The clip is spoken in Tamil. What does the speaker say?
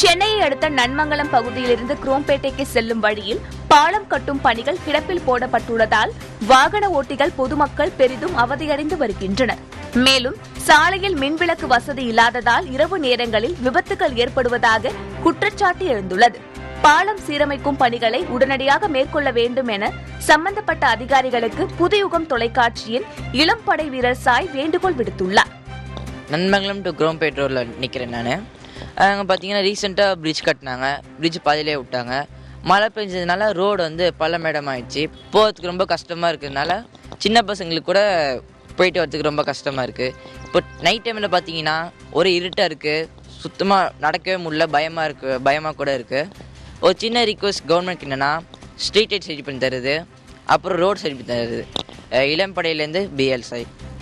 சென்னையை அடுத்த நன்மங்கலம் பகுதியிலிருந்து குரோம்பேட்டைக்கு செல்லும் வழியில் பாலம் கட்டும் பணிகள் கிடப்பில் போடப்பட்டுள்ளதால் வாகன ஓட்டிகள் பொதுமக்கள் பெரிதும் அவதியடைந்து வருகின்றனர் மேலும் சாலையில் மின்விளக்கு வசதி இல்லாததால் இரவு நேரங்களில் விபத்துகள் ஏற்படுவதாக குற்றச்சாட்டு எழுந்துள்ளது பாலம் சீரமைக்கும் பணிகளை உடனடியாக மேற்கொள்ள வேண்டும் என சம்பந்தப்பட்ட அதிகாரிகளுக்கு புதுயுகம் தொலைக்காட்சியின் இளம் படை வீரர் சாய் வேண்டுகோள் விடுத்துள்ளார் நன்மங்கலம் டு குரோம்பேட் ரோடில் நிற்கிறேன் நான் அங்கே பார்த்தீங்கன்னா ரீசெண்டாக பிரிட்ஜ் கட்டினாங்க பிரிட்ஜ் பாதியிலே விட்டாங்க மழை பெஞ்சதுனால ரோடு வந்து பள்ளமேடம் ஆயிடுச்சு போகிறதுக்கு ரொம்ப கஷ்டமாக இருக்கிறதுனால சின்ன பசங்களுக்கு கூட போயிட்டு வரதுக்கு ரொம்ப கஷ்டமாக இருக்குது இப்போ நைட் டைமில் பார்த்தீங்கன்னா ஒரு இருட்டாக இருக்குது சுத்தமாக நடக்கவே முடியல பயமாக இருக்குது பயமாக கூட இருக்குது ஒரு சின்ன ரிக்வஸ்ட் கவர்மெண்ட் என்னென்னா ஸ்ட்ரீட் லைட் சரி பண்ணி தருது அப்புறம் ரோட் சரி பண்ணி தருது அஹ் இளம்படையிலேருந்து பிஎல் சாய்